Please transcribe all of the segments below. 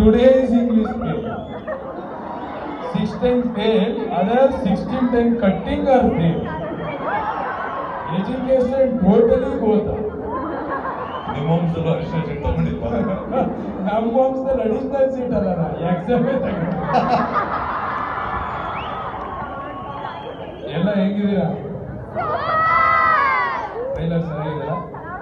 today's English fail. Six times fail, others 16 times cutting or fail. Education totally goes down. ನಿಮ್ಮ ವಂಶದಲ್ಲೂ ಅರಿಶಿನ seat ತಗೊಂಡಿಲ್ವಾ ನಮ್ಮ ವಂಶದಲ್ಲಿ additional seat ಅಲ್ಲ ಎಕ್ಸಾಮೇ ತಗೊಂಡು ಎಲ್ಲ ಹೆಂಗಿದ್ದೀರಾ ಟ್ರೈಲರ್ ಸರಿಯಾಗಿದ್ದೀರಾ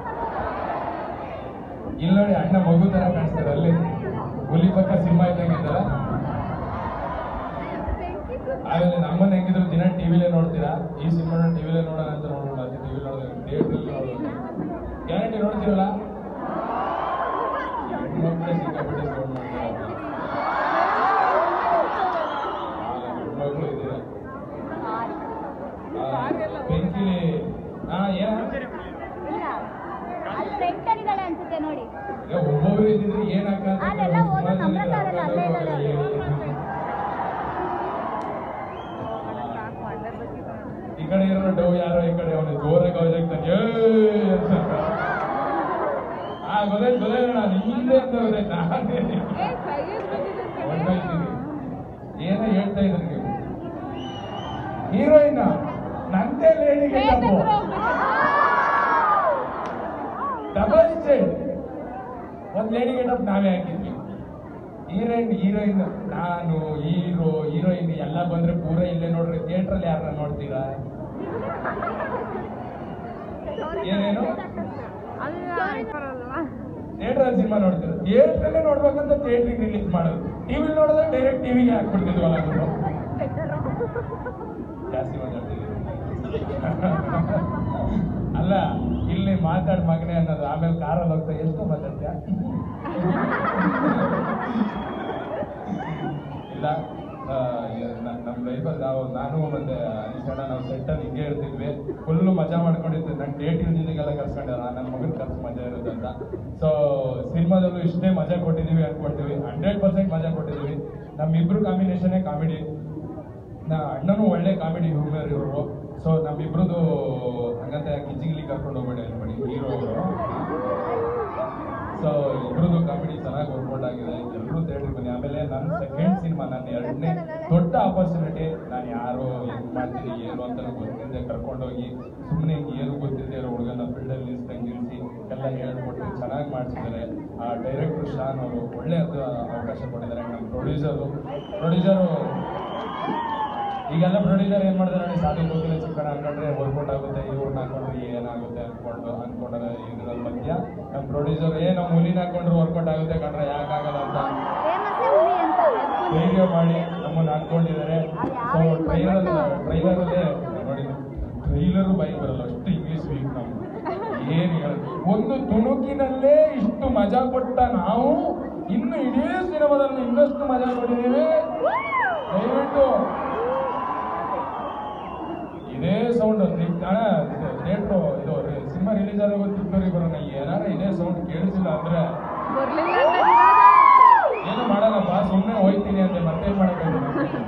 ಇಲ್ಲಿ ನೋಡಿ ಅಣ್ಣ ಮಗು ತರ ಕಾಣಿಸ್ತಾರೆ ಅಲ್ಲಿ ಹುಲಿ ಪಕ್ಕ ಸಿನಿಮಾ ಇದ್ದಂಗಿದ್ದಲ್ಲ ಆಮೇಲೆ ನಮ್ಮನ್ನ ಹೆಂಗಿದ್ರು ದಿನ ಟಿವಿಲೇ ನೋಡ್ತೀರಾ ಈ ಸಿನಿಮಾನ ಟಿವಿಲೇ ನೋಡೋಣ ಅಂತ ನೋಡೋಣ ಅದು ಟಿವಿ ನೋಡೋದು ಥಿಯೇಟ್ರಲ್ಲಿ ನೋಡೋದು ಗ್ಯಾರಂಟಿ ನೋಡ್ತೀರಲ್ಲ ಹೆಣ್ಮಕ್ಳೇ ಸಿಕ್ಕಾಪಟ್ಟೆ ಸೌಂಡ್ ಮಾಡ್ತಾರೆ ಹೆಣ್ಮಕ್ಳು ಇದ್ದೀರಾ ಆ, ಬೆಂಕಿಲಿ ಹಾ ಏನ ಅಲ್ಲಿ ಸೆಂಟರ್ ಇದ್ದಾಳೆ ಅನ್ಸುತ್ತೆ ನೋಡಿ ಈಗ ಒಬ್ಬೊಬ್ರು ಇದ್ದಿದ್ರೆ ಏನಾಗ್ತದೆ ಅಲ್ಲೆಲ್ಲ ಓದೋ ನಮ್ರತ ಅವರಲ್ಲ, ಅಲ್ಲೇ ಇದ್ದಾಳೆ ಅವ್ಳು. ಈ ಕಡೆ ಇರೋ ಡವ್ ಯಾರೋ ಈ ಕಡೆ ಅವನು ಜೋರಾಗಿ ಅವಜಾಗ್ತಾನೆ ಏ ಅಂತ ಆ ಗೊತ್ತಾಯ್ತು ಗೊತ್ತಾಯ್ತು ನಾನು ಹಿಂದೆ ಅಂತ ಗೊತ್ತಾಯ್ತು ನಾನೇ ಹೊರ್ಟೋಯ್ತೀನಿ. ಏನೋ ಹೇಳ್ತಾ ಇದ್ರಿ ನೀವು ಹೀರೋಯಿನ್ ನಂದೇ ಲೇಡಿ ಡಬಲ್ ಸ್ಟೇಟ್ ಒಂದ್ ಲೇಡಿ ಗೆಟಪ್ ನಾವೇ ಹಾಕಿದ್ವಿ ಹೀರೋಯಿನ್ ಹೀರೋಯಿನ್ ನಾನು ಹೀರೋ ಹೀರೋಯಿನ್ ಎಲ್ಲ ಬಂದ್ರೆ ಪೂರ ಇಲ್ಲೇ ನೋಡ್ರಿ ಥಿಯೇಟ್ರಲ್ಲಿ ಯಾರನ್ನ ನೋಡ್ತೀರಾ ಏನೇನು ಥಿಯೇಟ್ರಲ್ಲಿ ಸಿನಿಮಾ ನೋಡ್ತೀರಾ ಥಿಯೇಟ್ರಲ್ಲೇ ನೋಡ್ಬೇಕಂತ ಥಿಯೇಟ್ರಿಗೆ ರಿಲೀಸ್ ಮಾಡೋದು ಟಿವಿ ನೋಡಿದ್ರೆ ಡೈರೆಕ್ಟ್ ಟಿವಿಗೆ ಹಾಕ್ಬಿಡ್ತಿದ್ವಲ್ಲ ಗುರು ಜಾಸ್ತಿ ಮಾತಾಡ್ತೀವಿ ಅಲ್ಲ ಇಲ್ಲಿ ಮಾತಾಡ್ ಮಗನೇ ಅನ್ನೋದು ಆಮೇಲೆ ಕಾರಲ್ಲಿ ಹೋಗ್ತಾ ಎಷ್ಟು ಮಾತಾಡ್ತೀಯ ಇಲ್ಲ ಆ, ನ- ನಮ್ಮ ಲೈಫಲ್ಲಿ ನಾವು ನಾನು ಮತ್ತೆ ಅನಿಸಣ್ಣ ನಾವು ಸೆಟ್ಟಲ್ಲಿ ಹಿಂಗೆ ಇರ್ತಿದ್ವಿ ಫುಲ್ಲು ಮಜಾ ಮಾಡ್ಕೊಂಡಿದ್ವಿ ನನ್ನ ಡೇಟ್ ಇಲ್ದಿದ್ದಾಗೆಲ್ಲ ಕರ್ಸ್ಕೊಂಡಿಲ್ಲ ನನ್ನ ಮಗನ ಕರ್ಸ್ ಮಜಾ ಇರುತ್ತೆ ಅಂತ ಸೊ ಸಿನಿಮಾದಲ್ಲೂ ಇಷ್ಟೇ ಮಜಾ ಕೊಟ್ಟಿದ್ದೀವಿ ಅನ್ಕೊಳ್ತೀವಿ ಹಂಡ್ರೆಡ್ ಪರ್ಸೆಂಟ್ ಮಜಾ ಕೊಟ್ಟಿದ್ದೀವಿ ನಮ್ಮಿಬ್ರು ಕಾಂಬಿನೇಷನ್ನೇ ಕಾಮಿಡಿ ನಾ ಅಣ್ಣನೂ ಒಳ್ಳೆ ಕಾಮಿಡಿ ಹ್ಯೂಮರ್ ಇವರು ಸೊ ನಮ್ಮಿಬ್ರದ್ದು ಹಂಗಂತ ಕಿಜಿಗಿಲಿ ಕರ್ಕೊಂಡು ಹೋಗ್ಬೇಡಿ ಅನ್ಬೇಡಿ ಹೀರೋ ಅವರು ಸೊ ಇಬ್ರದ್ದು ಕಾಮಿಡಿ ಚೆನ್ನಾಗಿ ವರ್ಕೌಟ್ ಆಗಿದೆ ಎಲ್ಲರೂ ಥಿಯೇಟ್ರಿಗೆ ಬನ್ನಿ ಆಮೇಲೆ ನನ್ನ ಸೆಕೆಂಡ್ ಸಿನಿಮಾ ನನ್ನ ಎರಡನೇ ದೊಡ್ಡ ಆಪರ್ಚುನಿಟಿ ನಾನು ಯಾರು ಹೆಂಗ್ ಮಾಡ್ತೀನಿ ಏನು ಅಂತ ಗೊತ್ತಿಲ್ಲದೆ ಕರ್ಕೊಂಡೋಗಿ ಸುಮ್ಮನೆ ಏನು ಗೊತ್ತಿಲ್ಲದೆ ಇರೋ ಹುಡುಗನ ಫೀಲ್ಡಲ್ಲಿ ನಿಲ್ಸ್ದಂಗೆ ನಿಲ್ಲಿಸಿ ಎಲ್ಲ ಹೇಳ್ಕೊಟ್ಟು ಚೆನ್ನಾಗಿ ಮಾಡಿಸಿದ್ದಾರೆ ಆ ಡೈರೆಕ್ಟರ್ ಶಾನ್ ಅವರು ಒಳ್ಳೆ ಅದು ಅವಕಾಶ ಕೊಟ್ಟಿದ್ದಾರೆ ನಮ್ಮ ಪ್ರೊಡ್ಯೂಸರು ಪ್ರೊಡ್ಯೂಸರು ಈಗೆಲ್ಲ ಪ್ರೊಡ್ಯೂಸರ್ ಏನ್ ಮಾಡಿದ್ರೆ ನೋಡಿ ಸಾಧು ಕೋಕಿಲೆ ಚಿಕ್ಕಣ ಅನ್ಕೊಂಡ್ರೆ ವರ್ಕೌಟ್ ಆಗುತ್ತೆ ಇವ್ರನ್ನ ಹಾಕೊಂಡ್ರೆ ಏನಾಗುತ್ತೆ ಅನ್ಕೊಂಡು ಅನ್ಕೊಂಡ್ರೆ ಇದ್ರ ಮಧ್ಯ ನಮ್ಮ ಪ್ರೊಡ್ಯೂಸರ್ ಏ ನಾವು ಹುಲಿನ ಹಾಕೊಂಡ್ರೆ ವರ್ಕೌಟ್ ಆಗುತ್ತೆ ಕಂಡ್ರೆ ಯಾಕಾಗಲ್ಲ ಅಂತ ಫೇಮಸ್ ಹುಲಿ ಅಂತ ಧೈರ್ಯ ಮಾಡಿ ನಮ್ಮನ್ನ ಹಾಕೊಂಡಿದ್ದಾರೆ ಸೊ ಟ್ರೈಲರ್ ಟ್ರೈಲರಲ್ಲೇ ನೋಡಿ ಟ್ರೈಲರು ಬೈಕ್ ಬರಲ್ಲ ಅಷ್ಟು ಇಂಗ್ಲಿಷ್ ವೀಕ್ ನಾವು ಏನ್ ಹೇಳೋದು ಒಂದು ತುಣುಕಿನಲ್ಲೇ ಇಷ್ಟು ಮಜಾ ಕೊಟ್ಟ ನಾವು ಇನ್ನು ಇಡೀ ಸಿನಿಮಾದಲ್ಲಿ ಇನ್ನಷ್ಟು ಮಜಾ ಕೊಟ್ಟಿದ್ದೀವಿ ದಯವಿಟ್ಟು ಇದೇ ಸೌಂಡ್ ಅಣ್ಣ ಥಿಯೇಟ್ರು ಇದು ಸಿನಿಮಾ ರಿಲೀಸ್ ಆದಾಗ ತಿಳ್ಕೊರಿ ಬರೋಣ ಏನಾರ ಇದೇ ಸೌಂಡ್ ಕೇಳಿಸಿಲ್ಲ ಅಂದ್ರೆ ಏನು ಮಾಡಲ್ಲಪ್ಪ ಸುಮ್ಮನೆ ಹೋಯ್ತೀನಿ ಅಂತ ಮತ್ತೆ ಮಾಡಕ್ಕೆ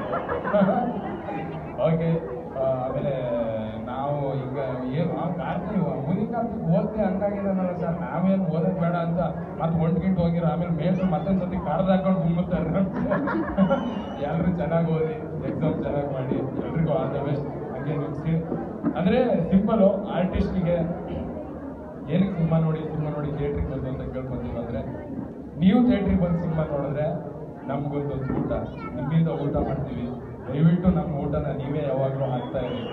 ಓಕೆ ಆಮೇಲೆ ನಾವು ಈಗ ಏನು ಆ ಕಾರ್ತಿ ಮುನಿ ಕಾರ್ತಿಕ್ ಓದ್ತೆ ಹಂಗಾಗಿದ್ದಾನಲ್ಲ ಸರ್ ನಾವೇನು ಓದೋದು ಬೇಡ ಅಂತ ಮತ್ತೆ ಒಂಟ್ಗಿಂಟ್ ಹೋಗಿರೋ ಆಮೇಲೆ ಮೇಲ್ಸು ಮತ್ತೊಂದು ಸತಿ ಕಾರ್ಡ್ ಹಾಕೊಂಡು ಗುಮ್ಮುತ್ತಾರೆ ಎಲ್ಲರೂ ಚೆನ್ನಾಗಿ ಓದಿ ಎಕ್ಸಾಮ್ ಚೆನ್ನಾಗಿ ಮಾಡಿ ಎಲ್ರಿಗೂ ಆಲ್ ದ ಬೆಸ್ಟ್ ಹಂಗೆ ನಿಲ್ಸಿ ಅಂದರೆ ಸಿಂಪಲು ಆರ್ಟಿಸ್ಟಿಗೆ ಏನಕ್ಕೆ ಸಿನಿಮಾ ನೋಡಿ ಸಿನಿಮಾ ನೋಡಿ ಥಿಯೇಟ್ರಿಗೆ ಬಂದು ಅಂತ ಕೇಳ್ಕೊಂತೀವಿ ಅಂದರೆ ನೀವು ಥಿಯೇಟ್ರಿಗೆ ಬಂದು ಸಿನಿಮಾ ನೋಡಿದ್ರೆ ನಮ್ಗೊಂದು ಊಟ ನಿಮ್ಮಿಂದ ಊಟ ಮಾಡ್ತೀವಿ ದಯವಿಟ್ಟು ನಮ್ಮ ಊಟನ ನೀವೇ ಯಾವಾಗಲೂ ಹಾಕ್ತಾ ಇರಿ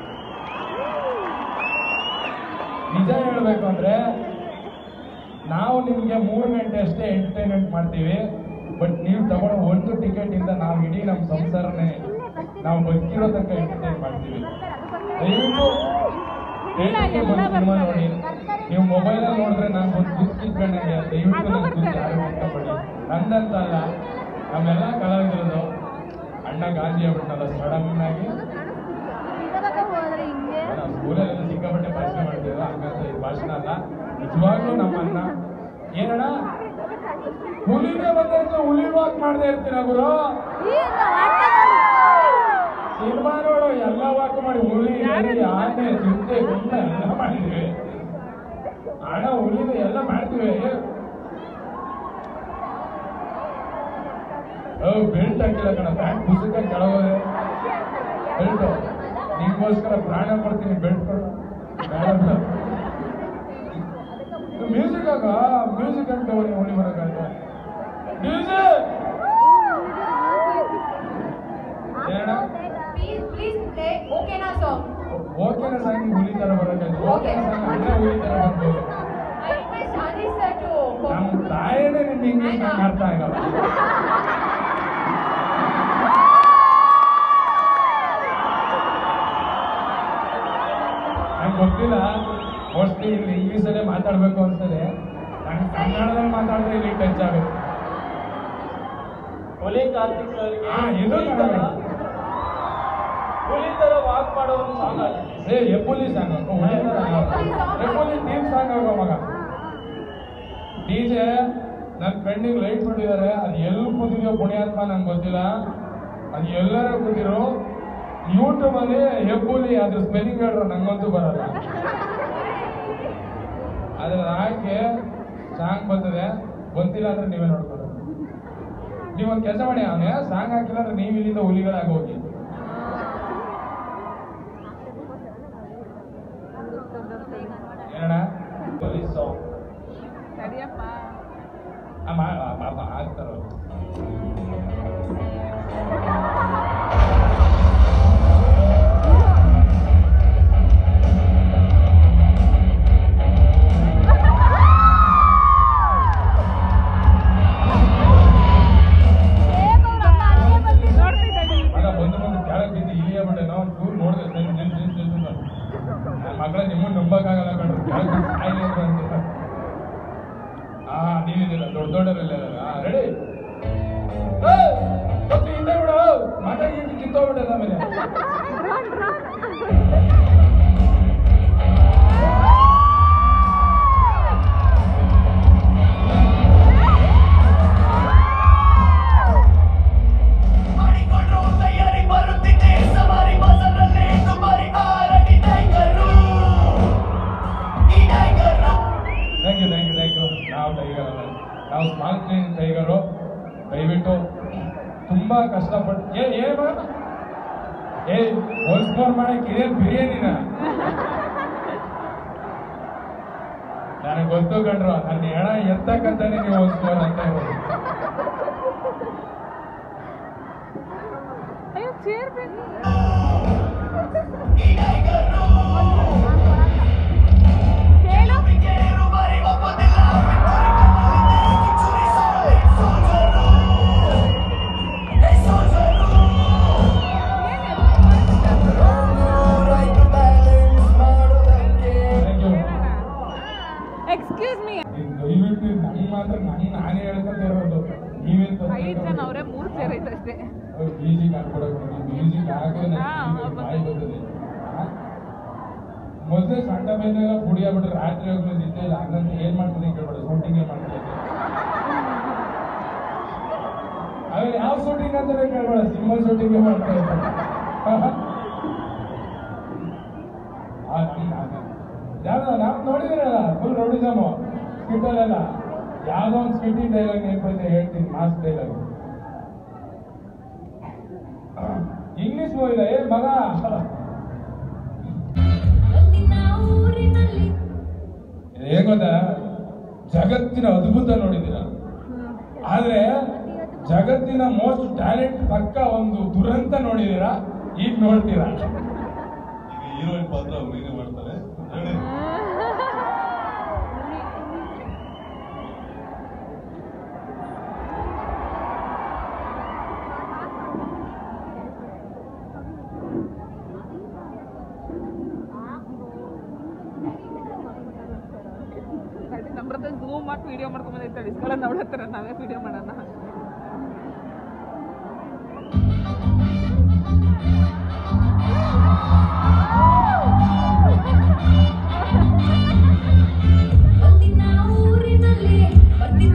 ನಿಜ ಹೇಳ್ಬೇಕು ಅಂದ್ರೆ ನಾವು ನಿಮ್ಗೆ ಮೂರು ಗಂಟೆ ಅಷ್ಟೇ ಎಂಟರ್ಟೈನ್ಮೆಂಟ್ ಮಾಡ್ತೀವಿ ಬಟ್ ನೀವು ತಗೊಳ್ಳೋ ಒಂದು ಟಿಕೆಟ್ ಇಂದ ನಾವು ಇಡೀ ನಮ್ಮ ಸಂಸಾರನೇ ನಾವು ಬದುಕಿರೋ ತನಕ ಎಂಟರ್ಟೈನ್ ಮಾಡ್ತೀವಿ ದಯವಿಟ್ಟು ಥಿಯೇಟರ್ಗೆ ಬಂದು ಸಿನಿಮಾ ನೋಡಿ ನೀವು ಮೊಬೈಲಲ್ಲಿ ನೋಡಿದ್ರೆ ನಾನು ಒಂದು ದುಡ್ಡು ಇಟ್ಕೊಂಡಂಗೆ ದಯವಿಟ್ಟು ನನ್ನ ದುಡ್ಡು ಯಾರು ಇಷ್ಟಪಡಿ ನಂದಂತ ಅಲ್ಲ ನಮ್ಮೆಲ್ಲ ಕಲಾವಿದರದು ಅಣ್ಣ ಗಾಂಧಿ ಆಗ್ಬಿಟ್ನಲ್ಲ ಸಡನ್ ಆಗಿ ಇವಾಗ ಹೋದ್ರೆ ಹಿಂಗೆ ನಾವು ಸ್ಕೂಲಲ್ಲೆಲ್ಲ ಸಿಕ್ಕಾಪಟ್ಟೆ ಭಾಷಣ ಮಾಡ್ತೀವಿ ಹಂಗಂತ ಇದು ಭಾಷಣ ಅಲ್ಲ ನಿಜವಾಗ್ಲೂ ನಮ್ಮ ಅಣ್ಣ ಏನಣ್ಣ ಹುಲಿನೇ ಬಂದೈತೆ ಹುಲಿ ವಾಕ್ ಮಾಡದೆ ಇರ್ತೀರ ಗುರು ಈಗ ಮಾಡ್ತಾ ಸಿನಿಮಾ ನೋಡು ಎಲ್ಲ ವಾಕ್ ಮಾಡಿ ಹುಲಿ ನರಿ, ಆನೆ ಚಿಂತೆ ಗುಂಡ ಎಲ್ಲ ಮಾಡಿದ್ವಿ ಹಣ ಹುಲಿದು ಎಲ್ಲ ಮಾಡ್ತೀವಿ ಬೆಲ್ಟ್ ಹಾಕಿಲ್ಲ ಕಣ ಪ್ಯಾಂಟ್ ಪುಸ್ತಕ ಕೆಳಗೋದೆ ಬೆಲ್ಟ್ ನಿಂಗೋಸ್ಕರ ಪ್ರಾಣ ಕೊಡ್ತೀನಿ ಬೆಲ್ಟ್ ಕೊಡು ಮ್ಯೂಸಿಕ್ ಆಗ ಮ್ಯೂಸಿಕ್ ಅಂತ ಹೊಳಿ ಹೊಳಿ ಬರಕಾಗ ಮ್ಯೂಸಿಕ್ ಏನ Please, please play Okay Na song. ಓಕೆನ ಸಾಂಗ್ ಹುಲಿ ತರ ಬರಕಾಯ್ತು ಓಕೆನ ಸಾಂಗ್ ಅಣ್ಣ ಹುಲಿ ತರ ಬರ್ಬೋದು I request Anish sir to ನಮ್ಮ perform. ತಾಯಿನೇ ನಿಮ್ಗೆ ಇಂಗ್ಲೀಷ್ ಅರ್ಥ ಆಗಲ್ಲ ನಂಗೆ ಗೊತ್ತಿಲ್ಲ ಮೋಸ್ಟ್ಲಿ ಇಲ್ಲಿ ಇಂಗ್ಲೀಷಲ್ಲೇ ಮಾತಾಡ್ಬೇಕು ಅನ್ಸ್ತದೆ ನಂಗೆ ಕನ್ನಡದಲ್ಲಿ ಮಾತಾಡಿದ್ರೆ ಇಲ್ಲಿ ಟಚ್ ಆಗುತ್ತೆ ಹುಲಿ ಕಾರ್ತಿಕ್ ಸರ್ಗೆ ಹಾ, ಇದು ಹುಲಿ ತರ ಕನ್ನಡ. ಹುಲಿ ತರ ವಾಕ್ ಮಾಡೋ ಒಂದು ಸಾಂಗ್ ಆಗಿದೆ ಏ ಎಪ್ಪುಲಿ ಸಾಂಗ್ ಎಪ್ಪುಲಿ ಥೀಮ್ ಸಾಂಗ್ ಆಗೋ ಮಗ ಡಿ ಜೆ ನನ್ನ ಫ್ರೆಂಡಿಗೆ ಲೈಟ್ ಬಿಟ್ಟಿದ್ದಾರೆ ಅದು ಎಲ್ಲಿ ಕೂತಿದ್ಯೋ ಪುಣ್ಯಾತ್ಮ ನಂಗೆ ಗೊತ್ತಿಲ್ಲ ಅದು ಎಲ್ಲರೂ ಕೂತಿರೋ ಯೂಟ್ಯೂಬ್ ಅಲ್ಲಿ ಹೆಬ್ಬುಲಿ ಅದ್ರ ಸ್ಪೆಲ್ಲಿಂಗ್ ಹೇಳ್ರು ನಂಗಂತೂ ಬರಲ್ಲ ಅದ್ರ ಹಾಕಿ ಸಾಂಗ್ ಬರ್ತದೆ ಗೊತ್ತಿಲ್ಲ ಅಂದ್ರೆ ನೀವೇ ನೋಡ್ಕೊಳ್ಳಿ ನೀವು ಒಂದು ಕೆಲಸ ಮಾಡಿ ಅವನೇ ಸಾಂಗ್ ಹಾಕಿಲ್ಲ ಅಂದ್ರೆ ನೀವು ಇಲ್ಲಿಂದ ಹುಲಿಗಳಾಗಿ ಹೋಗಿ ಏನಣ್ಣ ಹುಲಿ ಸಾಂಗ್ ಅಮ್ಮ ಪಾಪ ಆಗ್ತಾರ ಅದ ಬಂದು ಬಂದು ಕೆಳಗೆ ಬಿದ್ದು ಇಳಿಯ ಬಿಟ್ಟೆ ನಾವು ಚೂರು ನೋಡಿದ್ರೆ ನಿಲ್ ನಿಲ್ ನಿಲ್ ನಿಲ್ ಮಕ್ಕಳ ನಿಮ್ಮನ್ನ ನಂಬಕ್ಕಾಗಲ್ಲ ಕಣ್ರಿ ಕೆಳಗೆ ಬಿದ್ದು ಸಾಯ್ಲಿ ಅಂತ ಅಂತೀರ ಹಾ ನೀವಿದ್ದೀರ ದೊಡ್ಡ ದೊಡ್ಡರೆಲ್ಲ ಹಾ ರೆಡಿ ಹಿಂದೆ ಬಿಡು ಮಾತಾಡಿ ಕಿತ್ತೋಗ್ಬಿಟ್ಟದ ಆಮೇಲೆ ಮಾಡಿಕೊಂಡ್ರು ತಯಾರಿ ಬರುತ್ತಿದೆ ಸವಾರಿ ಬಸರಲ್ಲಿ ದುಬಾರಿ ಆರಡಿ ಟೈಗರು ಈ tiger thank you thank you thank you ನಾವು ಟೈಗರ್ ಅಲ್ಲ ನಾವು ಸ್ಮಾಲ್ ಕ್ಲೀನ್ ಟೈಗರು ದಯವಿಟ್ಟು ತುಂಬಾ ಕಷ್ಟಪಟ್ಟು ಏ ಏನ ಏ ಹೋಲ್ಸ್ಕೋರ್ ಮಾಡಕ್ಕೆ ಇದೇನು ಬಿರಿಯಾನಿನ ನನಗೆ ಗೊತ್ತು ಕಂಡ್ರು ನನ್ನ ಹೆಣ ಎತ್ತಕ್ಕಂತಾನೆ ನೀವು ಹೋಲ್ಸ್ಕೋರ್ ಅಂತ ಇರೋದು ಈ ಟೈಗರು ವಿಜಯರು ಬಾರಿ ಒಪ್ಪುತ್ತಿಲ್ಲ ಚುರಿ ಸಾಲಿ ಸೋಜರು ಏ ಸೋಜರು ರೈಟ್ ಬ್ಯಾಲೆನ್ಸ್ ಮಾಡೋದಕ್ಕೆ ಥ್ಯಾಂಕ್ ಯು ಎಕ್ಸ್ಕ್ಯೂಸ್ ಮೀ ದಯವಿಟ್ಟು ನಂಗೆ ಮಾತ್ರ ನಂಗೆ ನಾನೇ ಹೇಳ್ಕೊಂತ ಇರೋದು ನೀವೇನ್ ಐದು ಜನ ಅವರೇ ಮೂರು ಸೇರ್ ಐತೆ ಅಷ್ಟೇ ಮ್ಯೂಸಿಕ್ ಹಾಕ್ಕೊಡಕ್ಕೆ ಮ್ಯೂಸಿಕ್ ಹಾಕಿದ್ರೆ ಹಾ, ಅವ್ರು ಬಾಯಿ ಬರ್ತದೆ ಹಾ? ಮೊದಲೇ ಸಣ್ಣ ಬೆನ್ನೆಲ್ಲ ಪುಡಿ ಆಗ್ಬಿಟ್ರೆ ರಾತ್ರಿ ಹೋಗ್ಲಿ ನಿದ್ದೆ ಇಲ್ಲ ಹಂಗಂತ ಏನ್ ಮಾಡ್ತೀನಿ ಕೇಳ್ಬೇಡ ಶೂಟಿಂಗ್ ಏನ್ ಮಾಡ್ತೀನಿ ಆಮೇಲೆ ಯಾವ ಶೂಟಿಂಗ್ ಅಂತಾನೆ ಕೇಳ್ಬೇಡ ಸಿನಿಮಾ ಶೂಟಿಂಗ್ ಮಾಡ್ತಾ ಇರ್ತಾರೆ ಯಾವ್ದು ನಾವು ನೋಡಿದಿರಲ್ಲ ಫುಲ್ ರೌಡಿಸಮು ಸ್ಕಿಟ್ಟಲ್ಲೆಲ್ಲ ಯಾವ್ದೋ ಒಂದು ಸ್ಕಿಟ್ಟಿಂಗ್ ಡೈಲಾಗ್ ನೆನಪೈತೆ ಹೇಳ್ತೀನಿ ಮಾಸ್ ಡೈಲಾಗ್ ಇಂಗ್ಲಿಷ್ ಮೂವಿದ ಏ ಮಗ ಏನ್ ಗೊತ್ತಾ ಜಗತ್ತಿನ ಅದ್ಭುತ ನೋಡಿದ್ದೀರ ಆದ್ರೆ ಜಗತ್ತಿನ ಮೋಸ್ಟ್ ಟ್ಯಾಲೆಂಟ್ ಪಕ್ಕ ಒಂದು ದುರಂತ ನೋಡಿದೀರಾ ಈಗ ನೋಡ್ತೀರಾ ಈಗ ಹೀರೋಯಿನ್ ಪಾತ್ರ ಹುಲಿನೇ ಮಾಡ್ತಾರೆ ಹೇಳಿ ನಮ್ಮ ಹತ್ರ ಝೂಮ್ ಮಾಡಿ ವಿಡಿಯೋ ಮಾಡ್ಕೊಂಡ್ ಬಂದೈತೆ ಇಸ್ಕೊಳ ನೋಡತ್ತಾರ ನಾವೇ ವಿಡಿಯೋ ಮಾಡೋಣ ಒಂದಿನ ಊರಿನಲ್ಲಿ ಒಂದಿನ